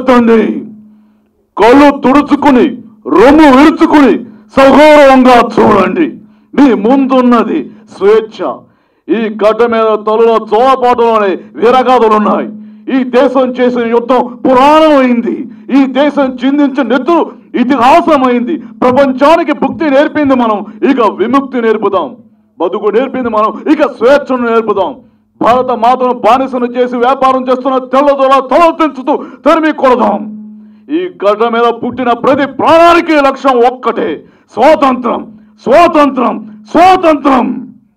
కళ్ళెత్తండి కళ్ళు తుడుచుకుని రొమ్ము విరుచుకుని సగౌరవంగా చూడండి మీ ముందున్నది స్వేచ్ఛ ఈ గడ్డ మీద తొలలో చోపాటులోనే విరగాదులున్నాయి ఈ దేశం చేసిన యుద్ధం పురాణమైంది ఈ దేశం చిందించిన నెత్తురు ఇతిహాసమైంది ప్రపంచానికి భుక్తి నేర్పింది మనం ఇక విముక్తి నేర్పుదాం బతుకు నేర్పింది మనం ఇక స్వేచ్ఛను నేర్పుదాం భారత మాతను బానిసను చేసి వ్యాపారం చేస్తున్న తెల్లదొల తల తెంచుతూ తరిమి కొడదాం ఈ గడ్డ మీద పుట్టిన ప్రతి ప్రాణానికి లక్ష్యం ఒక్కటే స్వాతంత్రం స్వాతంత్రం స్వాతంత్రం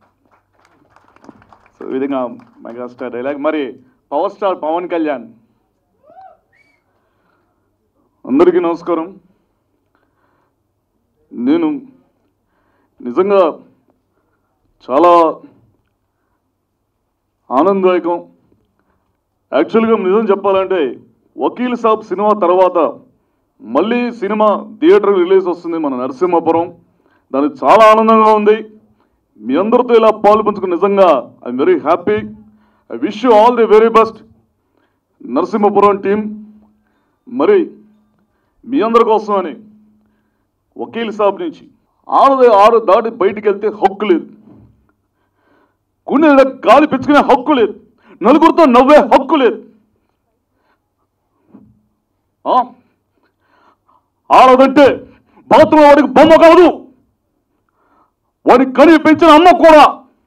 సో ఈ విధంగా మెగాస్టార్ డైలాగ్ మరి పవర్ స్టార్ పవన్ కళ్యాణ్ అందరికీ నమస్కారం నేను నిజంగా చాలా ఆనందదాయకం యాక్చువల్గా నిజం చెప్పాలంటే వకీల్ సాబ్ సినిమా తర్వాత మళ్ళీ సినిమా థియేటర్ రిలీజ్ వస్తుంది మన నరసింహపురం దానికి చాలా ఆనందంగా ఉంది మీ అందరితో ఇలా పాలు పంచుకుని నిజంగా I very happy I wish you all the very best Narasimhapuram team మరి మీ అందరి కోసమని వకీల్ సాబ్ నుంచి ఆరు ఆరు దాటి బయటికి వెళ్తే హక్కు లేదు గుండె గాలి పెంచుకునే హక్కు లేదు నలుగురితో నవ్వే హక్కు లేదు ఆ? ఆడదంటే బాత్రూమ్ వాడికి బొమ్మ కాదు వాడికి కని పెంచిన అమ్మ కూడా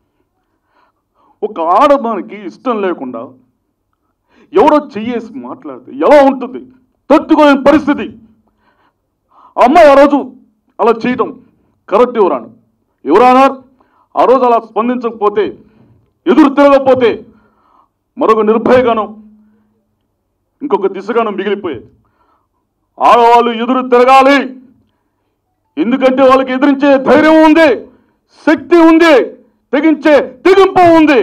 ఒక ఆడదానికి ఇష్టం లేకుండా ఎవరో చెయ్యేసి మాట్లాడితే ఎలా ఉంటుంది తట్టుకోలేని పరిస్థితి ఆ అమ్మాయి ఆ రోజు అలా చేయటం కరెక్ట్ ఎవరాను ఎవరన్నారు ఆ రోజు అలా స్పందించకపోతే ఎదురు తిరగకపోతే మరొక నిర్భయగాను ఇంకొక దిశగాను మిగిలిపోయేది ఆడవాళ్ళు ఎదురు తిరగాలి ఎందుకంటే వాళ్ళకి ఎదిరించే ధైర్యం ఉంది శక్తి ఉంది తెగించే తెగింపు ఉంది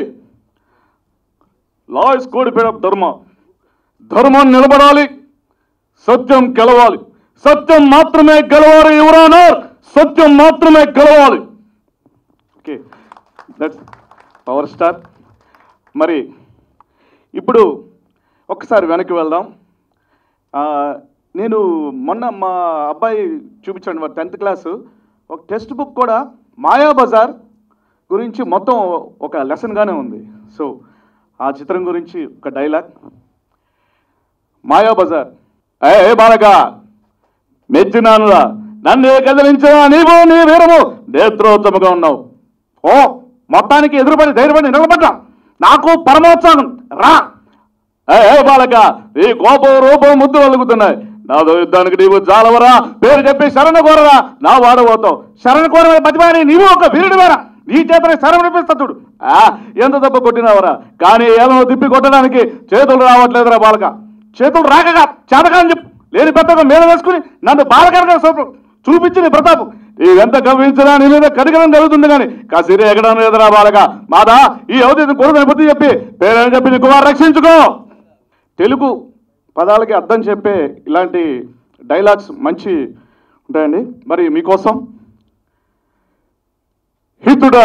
లా ఇస్ కోడ్ ఆఫ్ ధర్మ ధర్మాన్ని నిలబడాలి సత్యం గెలవాలి సత్యం మాత్రమే గెలవాలి ఎవరైనా సత్యం మాత్రమే గెలవాలి ఓకే దట్స్ పవర్ స్టార్ మరి ఇప్పుడు ఒక్కసారి వెనక్కి వెళ్దాం ఆ, నేను మొన్న మా అబ్బాయి చూపించాడు వాడు టెన్త్ క్లాసు ఒక టెక్స్ట్ బుక్ కూడా మాయా బజార్ గురించి మొత్తం ఒక లెసన్గానే ఉంది సో ఆ చిత్రం గురించి ఒక డైలాగ్ మాయా బజార్ ఏ ఏ బాలక మెచ్చినానురా నన్ను కదిలించరా నీవు నీ వీరము నేత్రోత్తముగా ఉన్నావు ఓ మొత్తానికి ఎదురుపడి ధైర్యపడి నిలబడ్డా నాకు పరమోత్సాహం రా ఏ ఏ బాలక ఈ కోపం రూపం ముద్దు వలుగుతున్నాయి నాదో యుద్ధానికి నీవు జాలవరా పేరు చెప్పి శరణ కోరరా నా వాడబోతావు శరణ కోరమే బతిమాని నీవు ఒక వీరుడివేరా నీ చేతనే శరణిపిస్తాడు ఆ ఎంత దెబ్బ కొట్టినావరా కానీ ఏమో తిప్పి కొట్టడానికి చేతులు రావట్లేదురా బాలక చేతులు రాకగా చేతకాని చెప్పు లేని పెద్దగా మీద వేసుకుని నన్ను బాలకరగా చూపించి నీ ప్రతాపం ఎంత గమనించినా నీ మీద కడిగడం జరుగుతుంది కానీ కాసిరి ఎగడం లేదురా బాలక మాదా ఈ అవధి కొడుకుని బుద్ధి చెప్పి పేరని చెప్పి నీ కుమార్ రక్షించుకో తెలుగు పదాలకి అర్థం చెప్పే ఇలాంటి డైలాగ్స్ మంచి ఉంటాయండి మరి మీకోసం హితుడా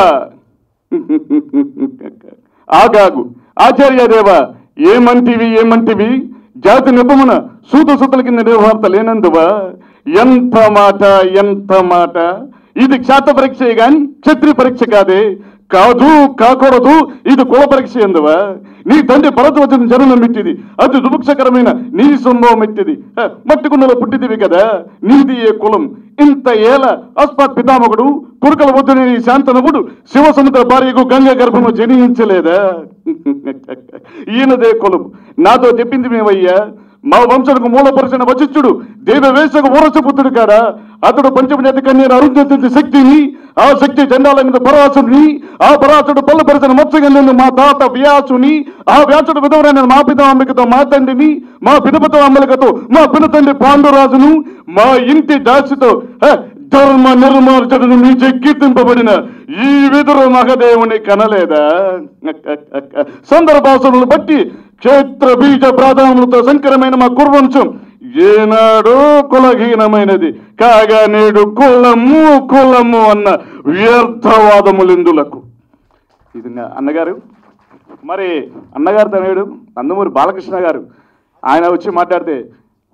ఆగాగు ఆచార్యదేవ ఏమంటివి ఏమంటివి జాతి నిపమున సూత సుతల కింద నిర్వార్త లేనందువా ఎంత మాట ఎంత మాట ఇది క్షాత పరీక్ష గాని క్షత్రియ పరీక్ష కాదే కాదు కాకూడదు ఇది కుల పరీక్ష ఎందువా నీ తండ్రి భరద్వచన జననం మెట్టిది అతి దుభుక్షకరమైన నీ సొంభవం మెట్టిది హ, మట్టి కుండలో పుట్టిదివి కదా నీది ఏ కులం ఇంత ఏల అస్పత్ పితామకుడు కురుకల వద్దుని నీ శాంతనవుడు శివసముద్ర భార్యకు గంగ గర్భము జనించలేదా ఈయనదే కులం నాతో చెప్పింది మేమయ్యా మా వంశకు మూలపరిచిన వచిష్ఠుడు దేవవేశకు ఊరసపుత్రుడు కాడా అతడు పంచమనేత కన్యను అరుంధతి శక్తిని ఆ శక్తి చండాల మీద పరాసుని ఆ పరాసుడు పల్లపరిచిన మత్స్యగంధను మా తాత వ్యాసుని ఆ వ్యాసుడు విధవరైన మా పిత అంబికతో మా తండ్రిని మా పిదపతో అమ్మలికతో మా పిన తండ్రి పాండురాజును మా ఇంటి దాసితో హ, ధర్మ నిర్మార్జుడు నుంచి కీర్తింపబడిన ఈ విదురు మహదేవుని కనలేదా సందర్భాసులను బట్టి క్షేత్ర బీజ ప్రాధాన్యత సంకరమైన మా కుర్వంశం ఏనాడో కులహీనమైనది కాగా నేడు కులము కులము అన్న వ్యర్థవాదములిందులకు ఇది నా అన్నగారు మరి అన్నగారు తనేడు నందమూరి బాలకృష్ణ గారు ఆయన వచ్చి మాట్లాడితే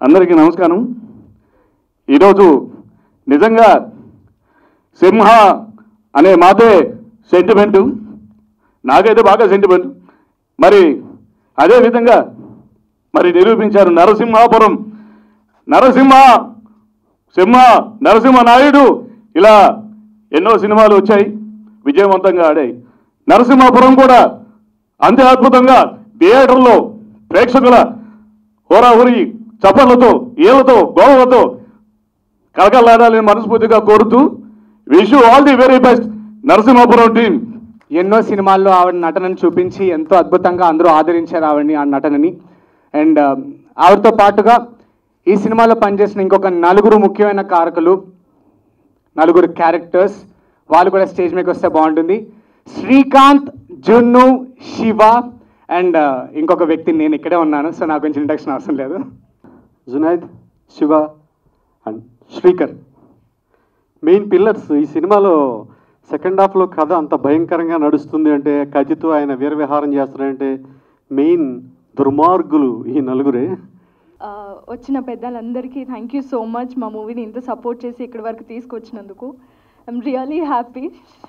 అందరికీ నమస్కారం ఈరోజు నిజంగా సింహ అనే మాటే సెంటిమెంటు నాకైతే బాగా సెంటిమెంట్ మరి అదే విధంగా మరి నిరూపించారు నరసింహాపురం నరసింహ సింహ నరసింహ నాయుడు ఇలా ఎన్నో సినిమాలు వచ్చాయి విజయవంతంగా ఆడాయి నరసింహాపురం కూడా అంతే అద్భుతంగా థియేటర్లో ప్రేక్షకుల హోరాహురి చప్పట్లతో ఈలతో గోవలతో కలకలాడాలని మనస్ఫూర్తిగా కోరుతూ wish all the very best Narasimhapuram team ఎన్నో సినిమాల్లో ఆవిడ నటనను చూపించి ఎంతో అద్భుతంగా అందరూ ఆదరించారు ఆవిడని ఆ నటనని అండ్ ఆవిడతో పాటుగా ఈ సినిమాలో పనిచేసిన ఇంకొక నలుగురు ముఖ్యమైన కారకులు నలుగురు క్యారెక్టర్స్ వాళ్ళు కూడా స్టేజ్ మీదకి వస్తే బాగుంటుంది శ్రీకాంత్ జున్ను శివ అండ్ ఇంకొక వ్యక్తి నేను ఇక్కడే ఉన్నాను సో నాకు కొంచెం ఇంట్రక్షన్ అవసరం లేదు Junaid Shiva and Srikar main pillars ఈ సినిమాలో సెకండ్ హాఫ్లో కథ అంత భయంకరంగా నడుస్తుంది అంటే కజితో ఆయన వీరవిహారం చేస్తారంటే మెయిన్ దుర్మార్గులు ఈ నలుగురే ఆ, వచ్చిన పెద్దలందరికీ థ్యాంక్ యూ సో మచ్ మా మూవీని ఇంత సపోర్ట్ చేసి ఇక్కడి వరకు తీసుకొచ్చినందుకు I'm really happy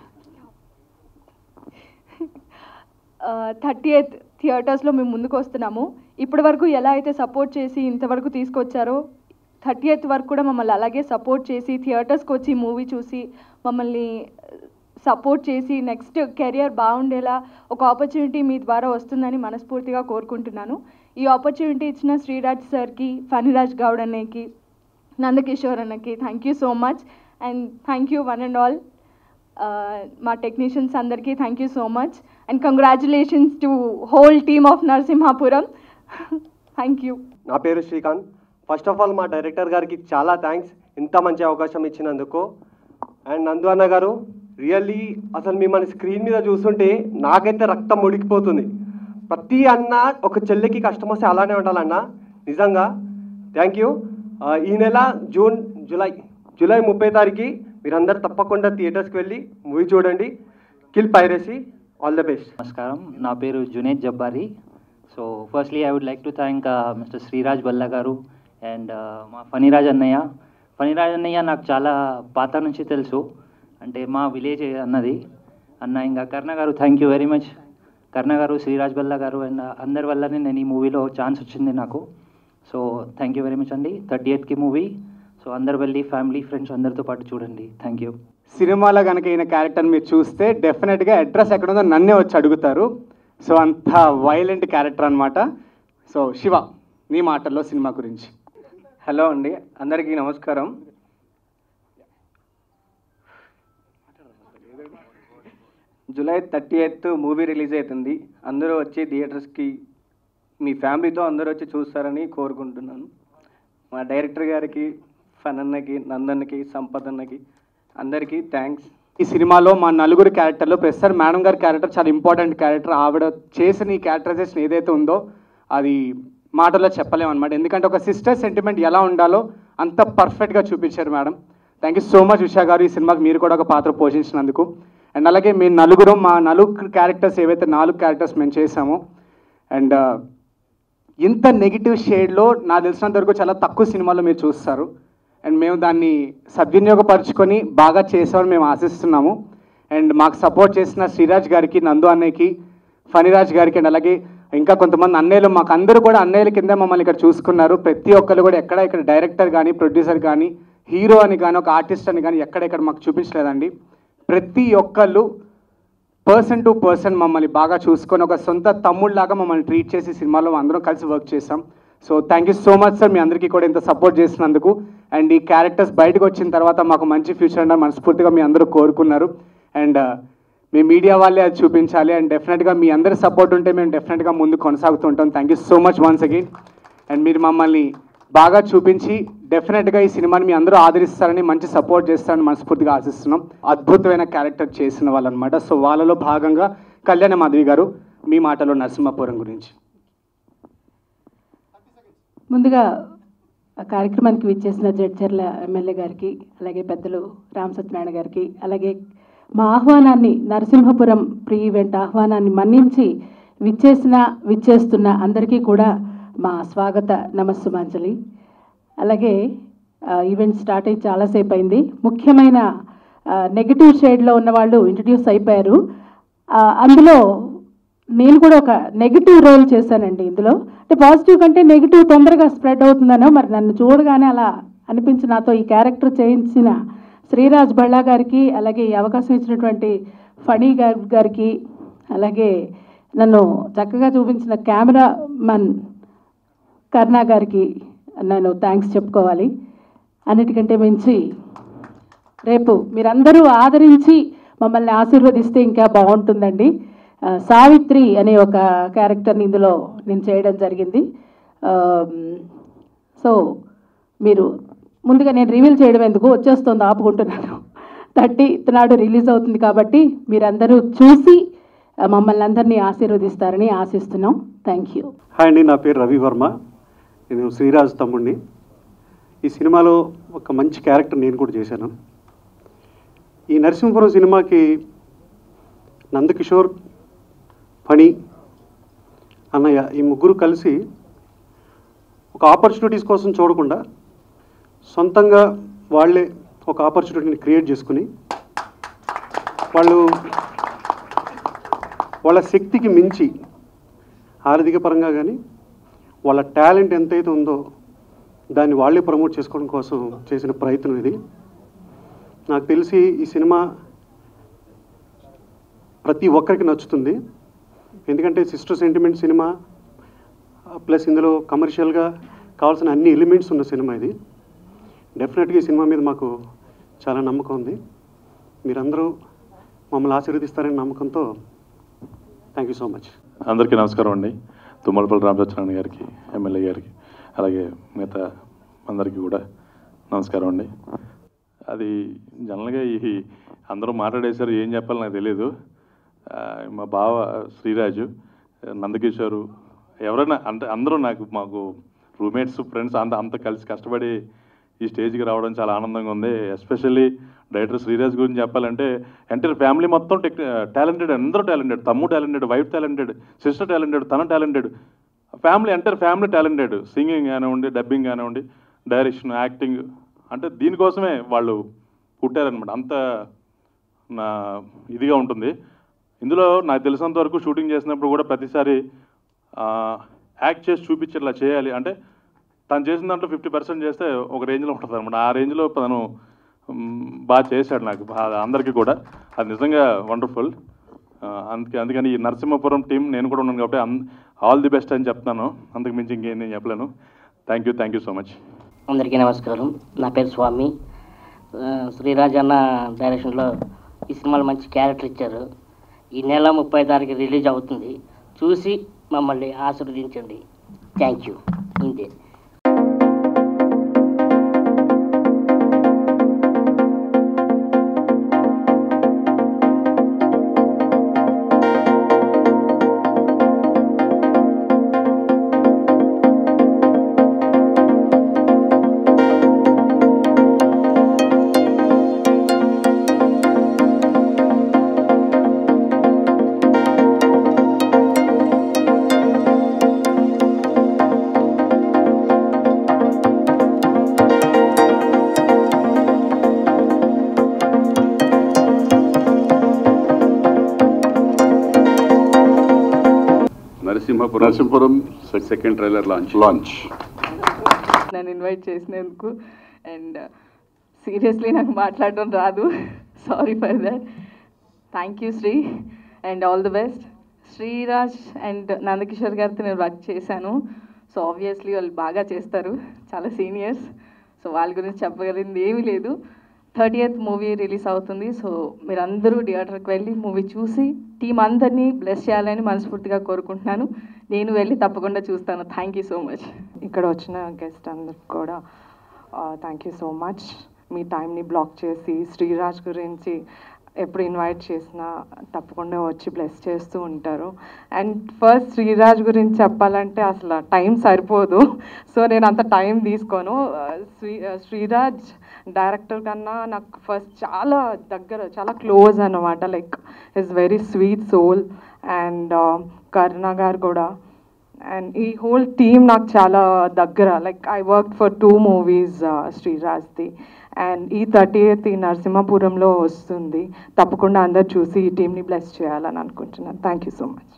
thirty eighth థియేటర్స్లో మేము ముందుకు వస్తున్నాము ఇప్పటి వరకు ఎలా అయితే సపోర్ట్ చేసి ఇంతవరకు తీసుకొచ్చారో థర్టీ ఎయిత్ వరకు కూడా మమ్మల్ని అలాగే సపోర్ట్ చేసి థియేటర్స్కి వచ్చి మూవీ చూసి మమ్మల్ని సపోర్ట్ చేసి నెక్స్ట్ కెరియర్ బాగుండేలా ఒక ఆపర్చునిటీ మీ ద్వారా వస్తుందని మనస్ఫూర్తిగా కోరుకుంటున్నాను ఈ ఆపర్చునిటీ ఇచ్చిన శ్రీరాజ్ సార్కి ఫణిరాజ్ గౌడ్ అన్నయ్యకి నందకిషోర్ అన్నకి thank you so much and thank you one and all మా టెక్నీషియన్స్ అందరికీ thank you so much and congratulations to whole team of Narasimhapuram thank you నా పేరు శ్రీకాంత్ ఫస్ట్ ఆఫ్ ఆల్ మా డైరెక్టర్ గారికి చాలా థ్యాంక్స్ ఇంత మంచి అవకాశం ఇచ్చినందుకు అండ్ నందు అన్న గారు రియల్లీ అసలు మిమ్మల్ని స్క్రీన్ మీద చూస్తుంటే నాకైతే రక్తం ఉడికిపోతుంది ప్రతి అన్న ఒక చెల్లికి కష్టం వస్తే అలానే ఉండాలన్న నిజంగా థ్యాంక్ యూ ఈ నెల జూన్ జూలై జూలై ముప్పై తారీఖు మీరందరూ తప్పకుండా థియేటర్స్కి వెళ్ళి మూవీ చూడండి kill piracy all the best నమస్కారం నా పేరు Juned Jabbari so firstly I would like to thank mister Sriraj Balla గారు అండ్ మా ఫణిరాజ్ అన్నయ్య ఫణిరాజ్ అన్నయ్య నాకు చాలా పాత నుంచి తెలుసు అంటే మా విలేజ్ అన్నది అన్న ఇంకా కర్ణ గారు thank you very much Karna గారు శ్రీరాజ్ బల్లా గారు అండ్ అందరి వల్లనే నేను ఈ మూవీలో ఛాన్స్ వచ్చింది నాకు so thank you very much అండి థర్టీ ఎయిత్కి మూవీ సో అందరు వెళ్ళి ఫ్యామిలీ ఫ్రెండ్స్ అందరితో పాటు చూడండి థ్యాంక్ యూ సినిమాలో కనుక ఈయన క్యారెక్టర్ మీరు చూస్తే డెఫినెట్గా అడ్రస్ ఎక్కడుందో నన్నే వచ్చి అడుగుతారు సో అంత వైలెంట్ క్యారెక్టర్ అన్నమాట సో శివ నీ మాటల్లో సినిమా గురించి హలో అండి అందరికీ నమస్కారం July thirty eighth movie release అవుతుంది అందరూ వచ్చి థియేటర్స్కి మీ ఫ్యామిలీతో అందరూ వచ్చి చూస్తారని కోరుకుంటున్నాను మా డైరెక్టర్ గారికి ఫనన్నకి నందన్కి సంపత్ అన్నకి అందరికీ థ్యాంక్స్ ఈ సినిమాలో మా నలుగురు క్యారెక్టర్లో ప్రస్తుతం మేడం గారి క్యారెక్టర్ చాలా ఇంపార్టెంట్ క్యారెక్టర్ ఆవిడ చేసిన ఈ క్యారెక్టరైజేషన్ ఏదైతే ఉందో అది మాటల్లో చెప్పలేమన్నమాట ఎందుకంటే ఒక సిస్టర్ సెంటిమెంట్ ఎలా ఉండాలో అంత పర్ఫెక్ట్గా చూపించారు madam thank you so much Usha గారు ఈ సినిమాకి మీరు కూడా ఒక పాత్ర పోషించినందుకు అండ్ అలాగే మీ నలుగురు మా నలుగురు క్యారెక్టర్స్ ఏవైతే నాలుగు క్యారెక్టర్స్ మేము చేసామో అండ్ ఇంత నెగిటివ్ షేడ్లో నాకు తెలిసినంత వరకు చాలా తక్కువ సినిమాలో మీరు చూస్తారు అండ్ మేము దాన్ని సద్వినియోగపరుచుకొని బాగా చేసామని మేము ఆశిస్తున్నాము అండ్ మాకు సపోర్ట్ చేసిన శ్రీరాజ్ గారికి నందు అన్నయ్యకి ఫణిరాజ్ గారికి అండ్ అలాగే ఇంకా కొంతమంది అన్నయ్యలు మాకు అందరూ కూడా అన్నయ్యల కింద మమ్మల్ని ఇక్కడ చూసుకున్నారు ప్రతి ఒక్కరు కూడా ఎక్కడ ఇక్కడ డైరెక్టర్ కానీ ప్రొడ్యూసర్ కానీ హీరో అని కానీ ఒక ఆర్టిస్ట్ అని కానీ ఎక్కడెక్కడ మాకు చూపించలేదండి ప్రతి ఒక్కళ్ళు పర్సన్ టు పర్సన్ మమ్మల్ని బాగా చూసుకొని ఒక సొంత తమ్ముళ్ళలాగా మమ్మల్ని ట్రీట్ చేసి సినిమాలో అందరం కలిసి వర్క్ చేసాం so thank you so much sir మీ అందరికీ కూడా ఇంత సపోర్ట్ చేసినందుకు అండ్ ఈ క్యారెక్టర్స్ బయటకు వచ్చిన తర్వాత మాకు మంచి ఫ్యూచర్ ఉండాలని మనస్ఫూర్తిగా మీ అందరూ కోరుకున్నారు అండ్ మీ మీడియా వాళ్ళే అది చూపించాలి అండ్ డెఫినెట్గా మీ అందరి సపోర్ట్ ఉంటే మేము డెఫినెట్గా ముందు కొనసాగుతూ ఉంటాం thank you so much once again and మీరు మమ్మల్ని బాగా చూపించి డెఫినెట్గా ఈ సినిమాని మీ అందరూ ఆదరిస్తారని మంచి సపోర్ట్ చేస్తారని మనస్ఫూర్తిగా ఆశిస్తున్నాం అద్భుతమైన క్యారెక్టర్ చేసిన వాళ్ళు అనమాట సో వాళ్ళలో భాగంగా కళ్యాణ మాధవి గారు మీ మాటలో నరసింహపురం గురించి ముందుగా ఆ కార్యక్రమానికి విచ్చేసిన జడ్చర్ల ఎమ్మెల్యే గారికి అలాగే పెద్దలు రామ్ సత్యనారాయణ గారికి అలాగే మా ఆహ్వానాన్ని నరసింహపురం ప్రీ ఈవెంట్ ఆహ్వానాన్ని మన్నించి విచ్చేసిన విచ్చేస్తున్న అందరికీ కూడా మా స్వాగత నమస్సుమాంజలి అలాగే ఈవెంట్ స్టార్ట్ అయ్యి చాలాసేపు అయింది ముఖ్యమైన నెగిటివ్ షేడ్లో ఉన్న వాళ్ళు ఇంట్రడ్యూస్ అయిపోయారు ఆ, అందులో నేను కూడా ఒక నెగిటివ్ రోల్ చేశానండి ఇందులో అంటే పాజిటివ్ కంటే నెగిటివ్ తొందరగా స్ప్రెడ్ అవుతుందనో మరి నన్ను చూడగానే అలా అనిపించి నాతో ఈ క్యారెక్టర్ చేయించిన శ్రీరాజ్ బళ్ళా గారికి అలాగే ఈ అవకాశం ఇచ్చినటువంటి ఫణి గారి గారికి అలాగే నన్ను చక్కగా చూపించిన కెమెరా మన్ కర్ణా గారికి నేను థ్యాంక్స్ చెప్పుకోవాలి అన్నిటికంటే మించి రేపు మీరందరూ ఆదరించి మమ్మల్ని ఆశీర్వదిస్తే ఇంకా బాగుంటుందండి ఆ, సావిత్రి అనే ఒక క్యారెక్టర్ని ఇందులో నేను చేయడం జరిగింది ఆమ్, సో మీరు ముందుగా నేను రివీల్ చేయడం ఎందుకు వచ్చేస్తుంది ఆపుకుంటున్నాను థర్టీ నాడు రిలీజ్ అవుతుంది కాబట్టి మీరందరూ చూసి ఆ, మమ్మల్ని అందరినీ ఆశీర్వదిస్తారని ఆశిస్తున్నాం థ్యాంక్ యూ హాయ్ అండి నా పేరు రవి వర్మ నేను శ్రీరాజ్ తమ్ముడిని ఈ సినిమాలో ఒక మంచి క్యారెక్టర్ నేను కూడా చేశాను ఈ నరసింహపురం సినిమాకి నందకిషోర్ ఫణి అన్నయ్య ఈ ముగ్గురు కలిసి ఒక ఆపర్చునిటీస్ కోసం చూడకుండా సొంతంగా వాళ్ళే ఒక ఆపర్చునిటీని క్రియేట్ చేసుకుని వాళ్ళు వాళ్ళ శక్తికి మించి ఆర్థిక పరంగా కానీ వాళ్ళ టాలెంట్ ఎంతైతే ఉందో దాన్ని వాళ్ళే ప్రమోట్ చేసుకోవడం కోసం చేసిన ప్రయత్నం ఇది నాకు తెలిసి ఈ సినిమా ప్రతి ఒక్కరికి నచ్చుతుంది ఎందుకంటే సిస్టర్ సెంటిమెంట్ సినిమా ప్లస్ ఇందులో కమర్షియల్గా కావాల్సిన అన్ని ఎలిమెంట్స్ ఉన్న సినిమా ఇది డెఫినెట్గా ఈ సినిమా మీద మాకు చాలా నమ్మకం ఉంది మీరందరూ మమ్మల్ని ఆశీర్వదిస్తారనే నమ్మకంతో థ్యాంక్ యూ సో మచ్ అందరికీ నమస్కారం అండి తుమ్మలపల్లి రామచంద్రనారాయణ గారికి ఎమ్మెల్యే గారికి అలాగే మిగతా అందరికీ కూడా నమస్కారం అండి అది జనరల్గా ఈ అందరూ మాట్లాడేశారు ఏం చెప్పాలో నాకు తెలియదు ఆ, మా బావ శ్రీరాజు నందకిషోరు ఎవరైనా అంటే అందరూ నాకు మాకు రూమ్మేట్స్ ఫ్రెండ్స్ అంత అంత కలిసి కష్టపడి ఈ స్టేజ్కి రావడం చాలా ఆనందంగా ఉంది ఎస్పెషల్లీ డైరెక్టర్ శ్రీరాజ్ గురించి చెప్పాలంటే ఎంటైర్ ఫ్యామిలీ మొత్తం టెక్ టాలెంటెడ్ అందరూ టాలెంటెడ్ తమ్ముడు talented wife talented sister talented తన talented family entire family talented singing కానివ్వండి డబ్బింగ్ కానివ్వండి డైరెక్షన్ యాక్టింగ్ అంటే దీనికోసమే వాళ్ళు పుట్టారనమాట అంత నా ఇదిగా ఉంటుంది ఇందులో నాకు తెలిసినంత వరకు షూటింగ్ చేసినప్పుడు కూడా ప్రతిసారి ఆ, యాక్ట్ చేసి చూపించేలా చేయాలి అంటే తను చేసిన దాంట్లో ఫిఫ్టీ పర్సెంట్ చేస్తే ఒక రేంజ్లో ఉంటుంది అనమాట ఆ రేంజ్లో తను మ్, బాగా చేశాడు నాకు బాగా అందరికీ కూడా అది నిజంగా వండర్ఫుల్ అందుకే అందుకని ఈ నరసింహపురం టీం నేను కూడా ఉన్నాను కాబట్టి ఆల్ ది బెస్ట్ అని చెప్తాను అంతకు మించి ఇంకేం నేను చెప్పలేను thank you thank you so much అందరికీ నమస్కారం నా పేరు స్వామి ఆ, శ్రీరాజ్ అన్న డైరెక్షన్లో ఈ సినిమాలో మంచి క్యారెక్టర్ ఇచ్చారు ఈ నెల ముప్పై తారీఖు రిలీజ్ అవుతుంది చూసి మమ్మల్ని ఆశీర్వదించండి థ్యాంక్ యూ ఇంతే Narasimhapuram Narasimhapuram second trailer launch launch నన్ను ఇన్వైట్ చేసినందుకు అండ్ సీరియస్లీ నాకు మాట్లాడడం రాదు sorry for that thank you Sri and all the best Sriraj and Nandakishore గారితో నేను వర్క్ చేశాను సో ఆబ్వియస్లీ వాళ్ళు బాగా చేస్తారు చాలా సీనియర్స్ సో వాళ్ళ గురించి చెప్పగలిగింది ఏమీ లేదు థర్టీ ఎయిత్ మూవీ రిలీజ్ అవుతుంది సో మీరందరూ థియేటర్కి వెళ్ళి మూవీ చూసి టీం అందరినీ బ్లెస్ చేయాలని మనస్ఫూర్తిగా కోరుకుంటున్నాను నేను వెళ్ళి తప్పకుండా చూస్తాను థ్యాంక్ యూ సో మచ్ ఇక్కడ వచ్చిన గెస్ట్ అందరికి కూడా థ్యాంక్ యూ సో మచ్ మీ టైంని బ్లాక్ చేసి శ్రీరాజ్ గురించి ఎప్పుడు ఇన్వైట్ చేసినా తప్పకుండా వచ్చి బ్లెస్ చేస్తూ ఉంటారు అండ్ ఫస్ట్ శ్రీరాజ్ గురించి చెప్పాలంటే అసలు టైం సరిపోదు సో నేను అంత టైం తీసుకోను ఆ, శ్రీ ఆ, శ్రీరాజ్ డైరెక్టర్ కన్నా నాకు ఫస్ట్ చాలా దగ్గర చాలా క్లోజ్ అన్నమాట like is very sweet soul and Karuna గారు కూడా అండ్ ఈ హోల్ టీమ్ నాకు చాలా దగ్గర like I work for two movies శ్రీరాజ్ది అండ్ ఈ థర్టీ ఎయిత్ ఈ నరసింహపురంలో వస్తుంది తప్పకుండా అందరు చూసి ఈ టీంని బ్లెస్ చేయాలని అనుకుంటున్నాను థ్యాంక్ యూ సో మచ్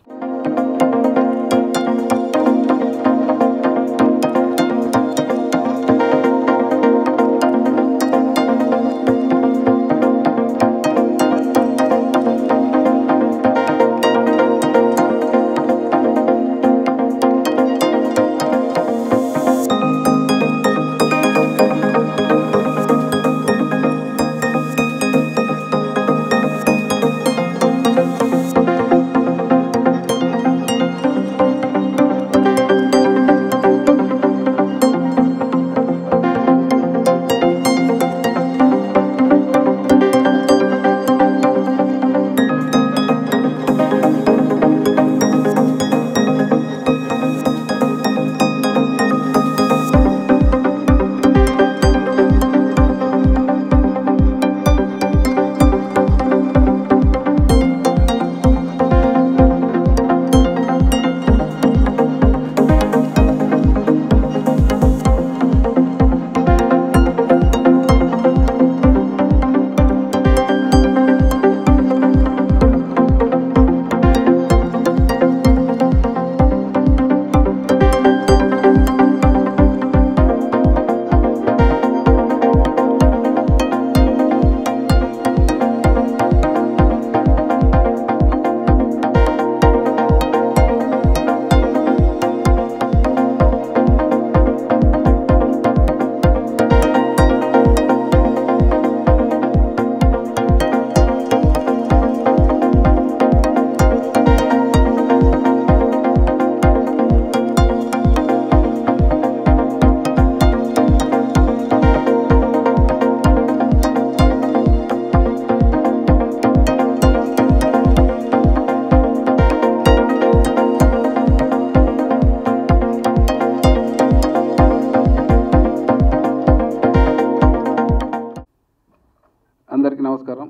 అందరికీ నమస్కారం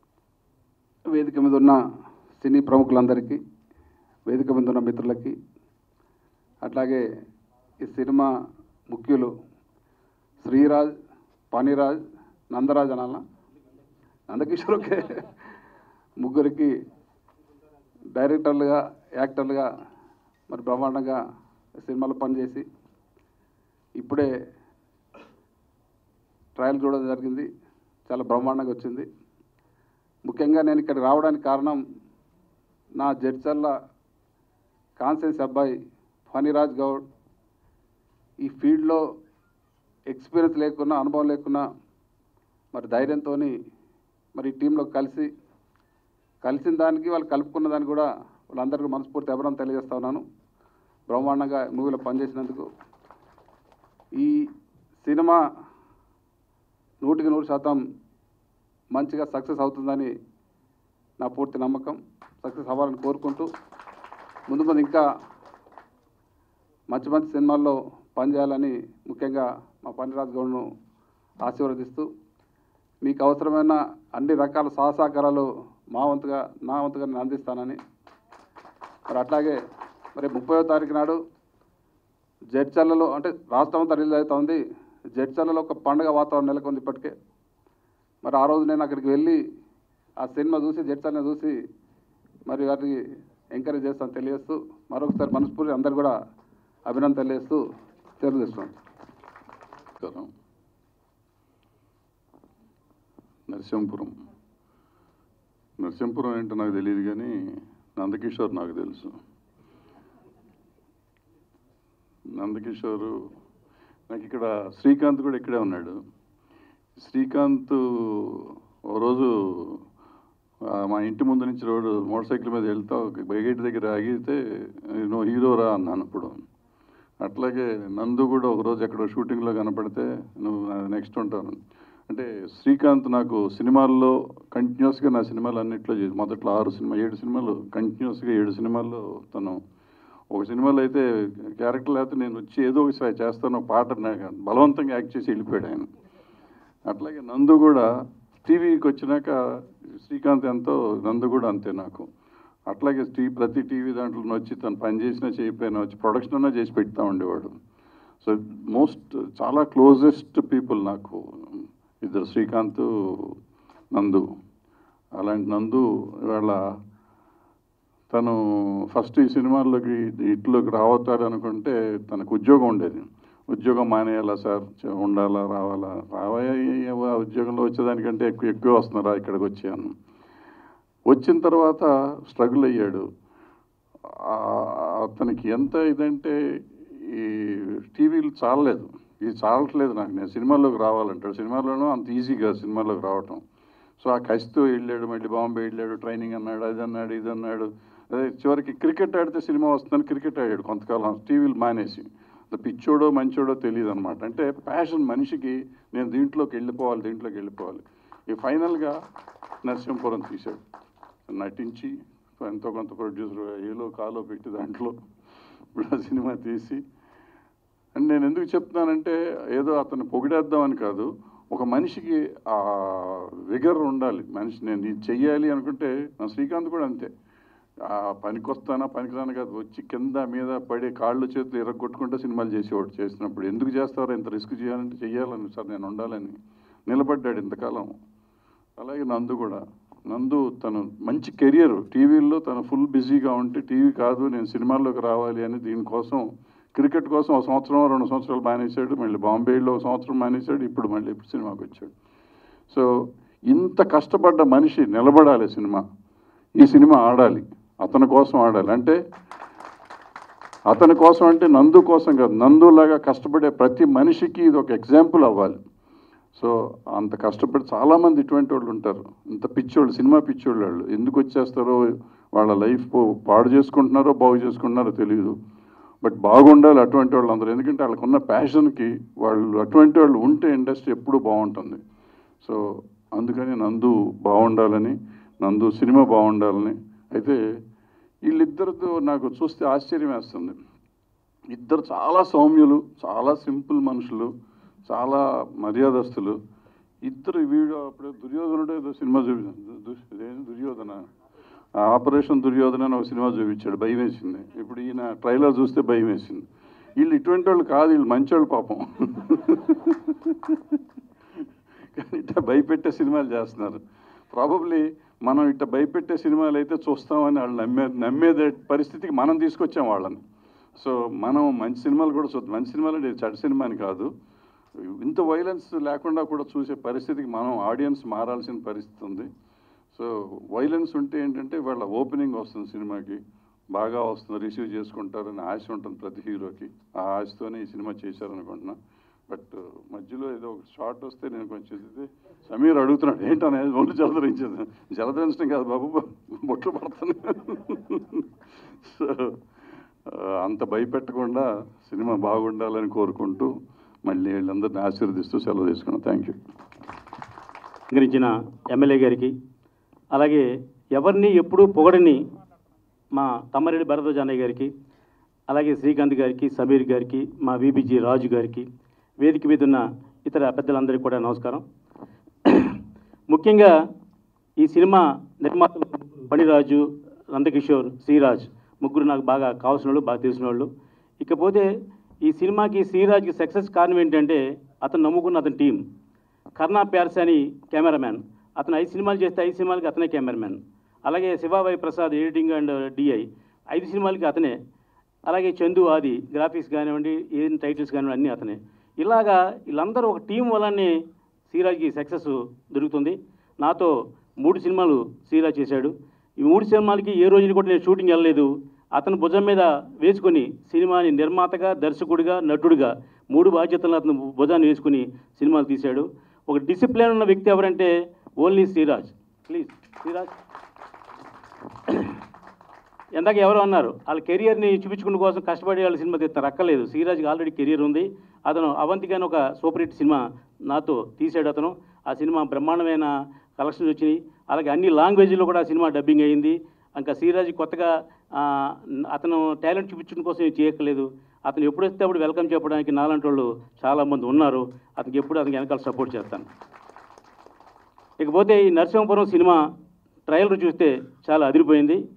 వేదిక మీద ఉన్న సినీ ప్రముఖులందరికీ వేదిక మీద ఉన్న మిత్రులకి అట్లాగే ఈ సినిమా ముఖ్యులు శ్రీరాజ్ పనిరాజ్ నందరాజ్ అనాల నందకిషోర్ ఒకే ముగ్గురికి డైరెక్టర్లుగా యాక్టర్లుగా మరి బ్రహ్మాండంగా సినిమాలో పనిచేసి ఇప్పుడే ట్రయల్ చూడడం జరిగింది చాలా బ్రహ్మాండంగా వచ్చింది ముఖ్యంగా నేను ఇక్కడ రావడానికి కారణం నా జడ్చల్ల కాన్సెన్స్ అబ్బాయి ఫణిరాజ్ గౌడ్ ఈ ఫీల్డ్లో ఎక్స్పీరియన్స్ లేకున్నా అనుభవం లేకున్నా మరి ధైర్యంతో మరి ఈ టీంలో కలిసి కలిసిన దానికి వాళ్ళు కలుపుకున్న దానికి కూడా వాళ్ళందరికీ మనస్ఫూర్తి అభినందన తెలియజేస్తా ఉన్నాను బ్రహ్మాండంగా మూవీలో పనిచేసినందుకు ఈ సినిమా నూటికి నూరు శాతం మంచిగా సక్సెస్ అవుతుందని నా పూర్తి నమ్మకం సక్సెస్ అవ్వాలని కోరుకుంటూ ముందు ముందు ఇంకా మంచి మంచి సినిమాల్లో పనిచేయాలని ముఖ్యంగా మా పనిరాజ్ గౌడ్ను ఆశీర్వదిస్తూ మీకు అవసరమైన అన్ని రకాల సహసహకారాలు మా వంతుగా నా వంతుగా నేను అందిస్తానని మరి అట్లాగే మరి ముప్పయో తారీఖు నాడు జడ్చర్లలో అంటే రాష్ట్రం అంతా రిలీజ్ అవుతా ఉంది జడ్చర్లలో ఒక పండుగ వాతావరణం నెలకొంది ఇప్పటికే మరి ఆ రోజు నేను అక్కడికి వెళ్ళి ఆ సినిమా చూసి జడ్చర్ని చూసి మరి వారికి ఎంకరేజ్ చేస్తాను తెలియజేస్తూ మరొకసారి మనస్ఫూర్తి అందరు కూడా అభినందన తెలియజేస్తూ తెలియజేస్తున్నాను నమస్కారం నరసింపురం నరసింపురం ఏంటో నాకు తెలియదు కానీ నందకిషోర్ నాకు తెలుసు నందకిషోరు నాకు ఇక్కడ శ్రీకాంత్ కూడా ఇక్కడే ఉన్నాడు శ్రీకాంత్ ఓ రోజు ఆ, మా ఇంటి ముందు నుంచి రోడ్డు మోటార్ సైకిల్ మీద వెళ్తా ఒక బైగేట్ దగ్గర ఆగితే నువ్వు హీరోరా అన్నాను అప్పుడు అట్లాగే నందు కూడా ఒకరోజు ఎక్కడో షూటింగ్లో కనపడితే నువ్వు నెక్స్ట్ ఉంటాను అంటే శ్రీకాంత్ నాకు సినిమాల్లో కంటిన్యూస్గా నా సినిమాలు అన్నిట్లో చేసి మొదట్లో ఆరు సినిమా ఏడు సినిమాలు కంటిన్యూస్గా ఏడు సినిమాల్లో తను ఒక సినిమాలో అయితే క్యారెక్టర్ లేకపోతే నేను వచ్చి ఏదో ఒకసారి చేస్తాను ఒక పాట నాకు బలవంతంగా యాక్ట్ చేసి వెళ్ళిపోయాడు ఆయన అట్లాగే నందు కూడా టీవీకి వచ్చినాక శ్రీకాంత్ ఎంతో నందు కూడా అంతే నాకు అట్లాగే టీ ప్రతి టీవీ దాంట్లో వచ్చి తను పని చేసినా చేయకపోయినా వచ్చి ప్రొడక్షన్ అన్నా చేసి పెడతా ఉండేవాడు సో మోస్ట్ చాలా క్లోజెస్ట్ పీపుల్ నాకు ఇద్దరు శ్రీకాంత్ నందు అలాంటి నందు ఇవాళ తను ఫస్ట్ ఈ సినిమాల్లోకి ఇట్లోకి రావతాడు అనుకుంటే తనకు ఉద్యోగం ఉండేది ఉద్యోగం మానేయాలా సార్ చ- ఉండాలా రావాలా రావా ఉద్యోగంలో వచ్చేదానికంటే ఎక్కువ ఎక్కువ వస్తున్నారా ఇక్కడికి వచ్చాను వచ్చిన తర్వాత స్ట్రగుల్ అయ్యాడు ఆ, అతనికి ఎంత ఇదంటే ఈ టీవీలు చాలలేదు ఇది చాలట్లేదు నాకు నేను సినిమాల్లోకి రావాలంటాడు సినిమాల్లోనూ అంత ఈజీగా సినిమాల్లోకి రావటం సో ఆ కసితో వెళ్ళాడు మళ్ళీ బాంబే వెళ్ళాడు ట్రైనింగ్ అన్నాడు అది అన్నాడు ఇది అన్నాడు అదే చివరికి క్రికెట్ ఆడితే సినిమా వస్తుందని క్రికెట్ ఆడాడు కొంతకాలం టీవీలు మానేసి అది పిచ్చోడో మంచోడో తెలియదు అనమాట అంటే ప్యాషన్ మనిషికి నేను దీంట్లోకి వెళ్ళిపోవాలి దీంట్లోకి వెళ్ళిపోవాలి ఈ ఫైనల్గా నరసింహపురం తీశాడు నటించి ఎంతో కొంత ప్రొడ్యూసర్ ఏలో కాలో పెట్టి దాంట్లో ఇప్పుడు ఆ సినిమా తీసి అండ్ నేను ఎందుకు చెప్తున్నానంటే ఏదో అతను పొగిడేద్దామని కాదు ఒక మనిషికి ఆ విగర్ ఉండాలి మనిషి నేను ఇది చెయ్యాలి అనుకుంటే నా శ్రీకాంత్ కూడా అంతే ఆ పనికొస్తానా పనికిరాను కాదు వచ్చి కింద మీద పడే కాళ్ళు చేతులు ఎరగొట్టుకుంటే సినిమాలు చేసేవాడు చేసినప్పుడు ఎందుకు చేస్తారో ఇంత రిస్క్ చేయాలంటే చెయ్యాలని సార్ నేను ఉండాలని నిలబడ్డాడు ఇంతకాలం అలాగే నందు కూడా నందు తను మంచి కెరియర్ టీవీల్లో తను ఫుల్ బిజీగా ఉంటే టీవీ కాదు నేను సినిమాల్లోకి రావాలి అని దీనికోసం క్రికెట్ కోసం ఒక సంవత్సరం రెండు సంవత్సరాలు మానేశాడు మళ్ళీ బాంబేలో ఒక సంవత్సరం మానేశాడు ఇప్పుడు మళ్ళీ ఇప్పుడు సినిమాకి వచ్చాడు సో ఇంత కష్టపడ్డ మనిషి నిలబడాలి సినిమా ఈ సినిమా ఆడాలి అతని కోసం ఆడాలి అంటే అతని కోసం అంటే నందు కోసం కాదు నందులాగా కష్టపడే ప్రతి మనిషికి ఇది ఒక ఎగ్జాంపుల్ అవ్వాలి సో అంత కష్టపడి చాలామంది ఇటువంటి వాళ్ళు ఉంటారు ఇంత పిచ్చోళ్ళు సినిమా పిచ్చోళ్ళు వాళ్ళు ఎందుకు వచ్చేస్తారో వాళ్ళ లైఫ్ పాడు చేసుకుంటున్నారో బాగు చేసుకుంటున్నారో తెలియదు బట్ బాగుండాలి అటువంటి వాళ్ళు అందరూ ఎందుకంటే వాళ్ళకున్న ప్యాషన్కి వాళ్ళు అటువంటి వాళ్ళు ఉంటే ఇండస్ట్రీ ఎప్పుడూ బాగుంటుంది సో అందుకని నందు బాగుండాలని నందు సినిమా బాగుండాలని అయితే వీళ్ళిద్దరితో నాకు చూస్తే ఆశ్చర్యం వేస్తుంది ఇద్దరు చాలా సౌమ్యులు చాలా సింపుల్ మనుషులు చాలా మర్యాదస్తులు ఇద్దరు వీడియో అప్పుడు దుర్యోధనుడు ఏదో సినిమా చూపించాడు దుర్యోధన ఆ ఆపరేషన్ దుర్యోధన అని ఒక సినిమా చూపించాడు భయం వేసింది ఇప్పుడు ఈయన ట్రైలర్ చూస్తే భయం వేసింది వీళ్ళు ఇటువంటి వాళ్ళు కాదు వీళ్ళు మంచోళ్ళు పాపం కానీ ఇట్లా భయపెట్టే సినిమాలు చేస్తున్నారు ప్రాబబ్లీ మనం ఇట్లా భయపెట్టే సినిమాలు అయితే చూస్తామని వాళ్ళు నమ్మే నమ్మేదే పరిస్థితికి మనం తీసుకొచ్చాం వాళ్ళని సో మనం మంచి సినిమాలు కూడా చూద్దాం మంచి సినిమాలు అంటే ఇది చెడ్డ సినిమా అని కాదు ఇంత వైలెన్స్ లేకుండా కూడా చూసే పరిస్థితికి మనం ఆడియన్స్ మారాల్సిన పరిస్థితి ఉంది సో వైలెన్స్ ఉంటే ఏంటంటే వాళ్ళ ఓపెనింగ్ వస్తుంది సినిమాకి బాగా వస్తుంది రిసీవ్ చేసుకుంటారని ఆశ ఉంటుంది ప్రతి హీరోకి ఆ ఆశతోనే ఈ సినిమా చేశారనుకుంటున్నా బట్ మధ్యలో ఏదో ఒక షార్ట్ వస్తే నేను కొంచెం ఇది సమీర్ అడుగుతున్నాడు ఏంటనేది ఒళ్ళు జలధరించేది జలధరించడం కాదు బాబు బొట్లు పడతాను సో అంత భయపెట్టకుండా సినిమా బాగుండాలని కోరుకుంటూ మళ్ళీ వీళ్ళందరినీ ఆశీర్వదిస్తూ సెలవు తీసుకున్నాను థ్యాంక్ యూ గ్రహించిన ఎమ్మెల్యే గారికి అలాగే ఎవరిని ఎప్పుడూ పొగడని మా తమ్మరెడ్డి భరద్వాజ్ అన్నయ్య గారికి అలాగే శ్రీకాంత్ గారికి సమీర్ గారికి మా విబిజి రాజు గారికి వేదిక మీద ఉన్న ఇతర పెద్దలందరికీ కూడా నమస్కారం ముఖ్యంగా ఈ సినిమా నిర్మాతలు పణిరాజు నందకిషోర్ శ్రీరాజ్ ముగ్గురు నాకు బాగా కావాల్సిన వాళ్ళు బాగా తెలిసిన వాళ్ళు ఇకపోతే ఈ సినిమాకి శ్రీరాజ్కి సక్సెస్ కారణం ఏంటంటే అతను నమ్ముకున్న అతని టీం కర్ణా ప్యార్స్ అని కెమెరామ్యాన్ అతను ఐదు సినిమాలు చేస్తే ఐదు సినిమాలకి అతనే కెమెరామ్యాన్ అలాగే Shivabai Prasad editing and DI ఐదు సినిమాలకి అతనే అలాగే చందు ఆది గ్రాఫిక్స్ కానివ్వండి ఏం టైటిల్స్ కానివ్వండి అన్నీ అతనే ఇలాగా వీళ్ళందరూ ఒక టీం వల్లనే శ్రీరాజ్కి సక్సెస్ దొరుకుతుంది నాతో మూడు సినిమాలు శ్రీరాజ్ చేశాడు ఈ మూడు సినిమాలకి ఏ రోజున కూడా నేను షూటింగ్ వెళ్ళలేదు అతను భుజం మీద వేసుకొని సినిమాని నిర్మాతగా దర్శకుడిగా నటుడిగా మూడు బాధ్యతలు అతను భుజాన్ని వేసుకుని సినిమాలు తీశాడు ఒక డిసిప్లిన్ ఉన్న వ్యక్తి ఎవరంటే ఓన్లీ శ్రీరాజ్ ప్లీజ్ శ్రీరాజ్ ఎందాక ఎవరు అన్నారు వాళ్ళ కెరియర్ని చూపించుకున్న కోసం కష్టపడి వాళ్ళ సినిమా తీస్తారు అక్కర్లేదు శ్రీరాజ్కి ఆల్రెడీ కెరియర్ ఉంది అతను అవంతిగా అని ఒక సూపర్ హిట్ సినిమా నాతో తీశాడు అతను ఆ సినిమా బ్రహ్మాండమైన కలెక్షన్స్ వచ్చినాయి అలాగే అన్ని లాంగ్వేజ్లో కూడా ఆ సినిమా డబ్బింగ్ అయ్యింది ఇంకా శ్రీరాజ్ కొత్తగా ఆ, అతను టాలెంట్ చూపించడం కోసం ఏం చేయక్కర్లేదు అతను ఎప్పుడు వస్తే అప్పుడు వెల్కమ్ చెప్పడానికి నాలాంటి వాళ్ళు చాలామంది ఉన్నారు అతనికి ఎప్పుడు అతనికి వెనకాల సపోర్ట్ చేస్తాను ఇకపోతే ఈ నరసింహపురం సినిమా ట్రయల్ చూస్తే చాలా అదిరిపోయింది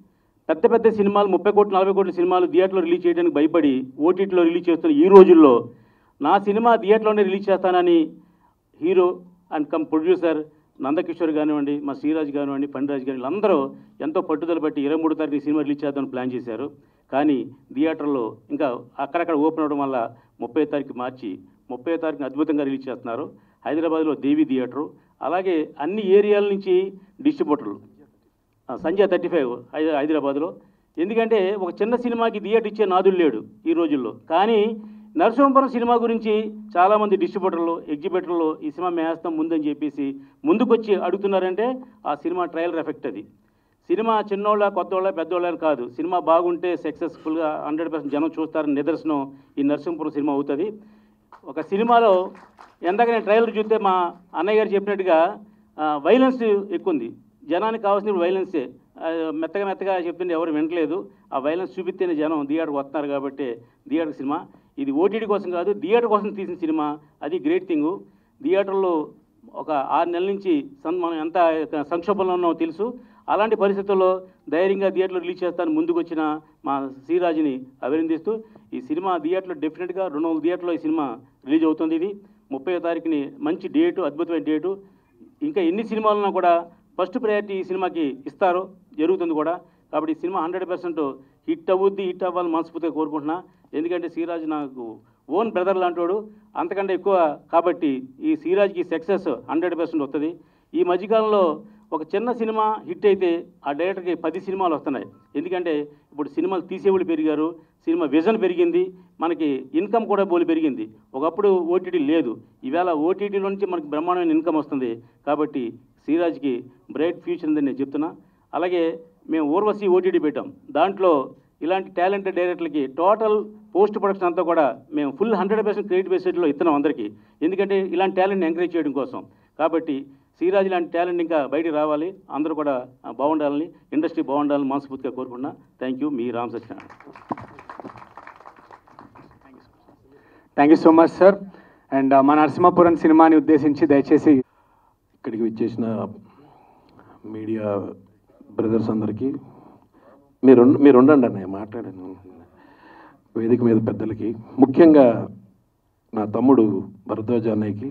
పెద్ద పెద్ద సినిమాలు ముప్పై కోట్లు నలభై కోట్ల సినిమాలు థియేటర్లో రిలీజ్ చేయడానికి భయపడి ఓటీటీలో రిలీజ్ చేస్తున్న ఈ రోజుల్లో నా సినిమా థియేటర్లోనే రిలీజ్ చేస్తానని hero and come producer Nandakishore కానివ్వండి మా శ్రీరాజ్ కానివ్వండి పండిరాజ్ కానివ్వండి వీళ్ళందరూ ఎంతో పట్టుదల పట్టి ఇరవై మూడు తారీఖు సినిమా రిలీజ్ చేద్దామని ప్లాన్ చేశారు కానీ థియేటర్లో ఇంకా అక్కడక్కడ ఓపెన్ అవడం వల్ల ముప్పై తారీఖు మార్చి ముప్పై తారీఖున అద్భుతంగా రిలీజ్ చేస్తున్నారు హైదరాబాద్లో దేవి థియేటరు అలాగే అన్ని ఏరియాల నుంచి డిస్ట్రిబ్యూటర్లు ఆ, సంజయ్ థర్టీ ఫైవ్ హైదరాబాద్లో ఎందుకంటే ఒక చిన్న సినిమాకి థియేటర్ ఇచ్చే నాదులు లేడు ఈ రోజుల్లో కానీ నరసింహపురం సినిమా గురించి చాలామంది డిస్ట్రిబ్యూటర్లు ఎగ్జిబిటర్లు ఈ సినిమా మేస్తాం ముందని చెప్పేసి ముందుకొచ్చి అడుగుతున్నారంటే ఆ సినిమా ట్రయల్ ఎఫెక్ట్ అది సినిమా చిన్నోళ్ళ కొత్తోళ్ళ పెద్దోళ్ళ అని కాదు సినిమా బాగుంటే సక్సెస్ఫుల్గా హండ్రెడ్ పర్సెంట్ జనం చూస్తారని నిదర్శనం ఈ నరసింహపురం సినిమా అవుతుంది ఒక సినిమాలో ఎందాక నేను ట్రైలర్ చూస్తే మా అన్నయ్య గారు చెప్పినట్టుగా వైలెన్స్ ఎక్కువ ఉంది జనానికి కావాల్సిన వైలెన్సే ఆ, మెత్తగా మెత్తగా చెప్తుంటే ఎవరు వినట్లేదు ఆ వైలెన్స్ చూపిస్తేనే జనం థియేటర్కి వస్తున్నారు కాబట్టి థియేటర్ సినిమా ఇది ఓటీటీ కోసం కాదు థియేటర్ కోసం తీసిన సినిమా అది గ్రేట్ థింగ్ థియేటర్లో ఒక ఆరు నెలల నుంచి సం- మనం ఎంత సంక్షోభంలో ఉన్నామో తెలుసు అలాంటి పరిస్థితుల్లో ధైర్యంగా థియేటర్లో రిలీజ్ చేస్తాను ముందుకు వచ్చిన మా శ్రీరాజుని అభినందిస్తూ ఈ సినిమా థియేటర్లో డెఫినెట్గా రెండు వందల థియేటర్లో ఈ సినిమా రిలీజ్ అవుతుంది ఇది ముప్పై తారీఖుని మంచి డేటు అద్భుతమైన డేటు ఇంకా ఎన్ని సినిమాలున్నా కూడా ఫస్ట్ ప్రయారిటీ ఈ సినిమాకి ఇస్తారు జరుగుతుంది కూడా కాబట్టి ఈ సినిమా హండ్రెడ్ పర్సెంట్ హిట్ అవ్వుద్ది హిట్ అవ్వాలని మనస్ఫూర్తిగా కోరుకుంటున్నా ఎందుకంటే శ్రీరాజ్ నాకు ఓన్ బ్రదర్ లాంటివాడు అంతకంటే ఎక్కువ కాబట్టి ఈ శ్రీరాజ్కి సక్సెస్ హండ్రెడ్ పర్సెంట్ వస్తుంది ఈ మధ్యకాలంలో ఒక చిన్న సినిమా హిట్ అయితే ఆ డైరెక్టర్కి పది సినిమాలు వస్తున్నాయి ఎందుకంటే ఇప్పుడు సినిమాలు తీసేవాళ్ళు పెరిగారు సినిమా విజన్ పెరిగింది మనకి ఇన్కమ్ కూడా బోలి పెరిగింది ఒకప్పుడు ఓటీటీ లేదు ఈవేళ ఓటీటీలో నుంచి మనకి బ్రహ్మాండమైన ఇన్కమ్ వస్తుంది కాబట్టి శ్రీరాజ్కి బ్రైట్ ఫ్యూచర్ ఉందని నేను చెప్తున్నా అలాగే మేము ఊర్వశి ఓటీటీ పెట్టాం దాంట్లో ఇలాంటి టాలెంటెడ్ డైరెక్టర్లకి టోటల్ పోస్ట్ ప్రొడక్షన్ అంతా కూడా మేము ఫుల్ హండ్రెడ్ పర్సెంట్ క్రెడిట్ బేస్డ్లో ఇస్తున్నాం అందరికీ ఎందుకంటే ఇలాంటి టాలెంట్ని ఎంకరేజ్ చేయడం కోసం కాబట్టి శ్రీరాజ్ లాంటి టాలెంట్ ఇంకా బయటికి రావాలి అందరూ కూడా ఆ, బాగుండాలని ఇండస్ట్రీ బాగుండాలని మనస్ఫూర్తిగా కోరుకుంటున్నా థ్యాంక్ యూ మీ Ram Satyanarayana thank you so much sir and మా నరసింహపురం సినిమాని ఉద్దేశించి దయచేసి ఇక్కడికి విచ్చేసిన మీడియా బ్రదర్స్ అందరికీ మీరు మీరు ఉండండి అన్నయ్య మాట్లాడాను వేదిక మీద పెద్దలకి ముఖ్యంగా నా తమ్ముడు భరద్వాజ అన్నయ్యకి